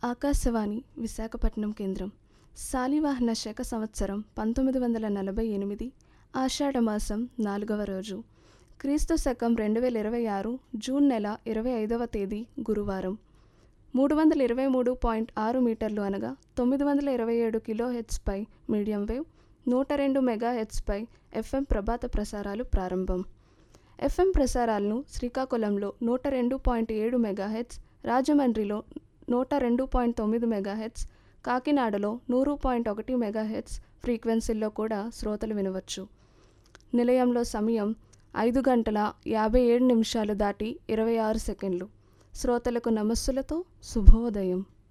ఆకాశవాణి విశాఖపట్నం కేంద్రం శాలివాహన శక సంవత్సరం పంతొమ్మిది వందల నలభై ఎనిమిది ఆషాఢమాసం నాలుగవ రోజు క్రీస్తు శకం రెండు వేల ఇరవై ఆరు జూన్ నెల ఇరవై ఐదవ తేదీ గురువారం మూడు వందల ఇరవై మూడు పాయింట్ ఆరు మీటర్లు అనగా తొమ్మిది వందల ఇరవై ఏడు కిలో హెచ్పై మీడియం వేవ్ నూట రెండు మెగా హెచ్పై ఎఫ్ఎం ప్రభాత ప్రసారాలు ప్రారంభం ఎఫ్ఎం ప్రసారాలను శ్రీకాకుళంలో నూట రెండు పాయింట్ ఏడు మెగాహెట్స్ రాజమండ్రిలో నూట రెండు పాయింట్ తొమ్మిది మెగాహెట్స్ కాకినాడలో నూరు పాయింట్ ఒకటి మెగాహెట్స్ ఫ్రీక్వెన్సీల్లో కూడా శ్రోతలు వినవచ్చు నిలయంలో సమయం ఐదు గంటల యాభై ఏడు నిమిషాలు దాటి ఇరవై ఆరు సెకండ్లు శ్రోతలకు నమస్సులతో శుభోదయం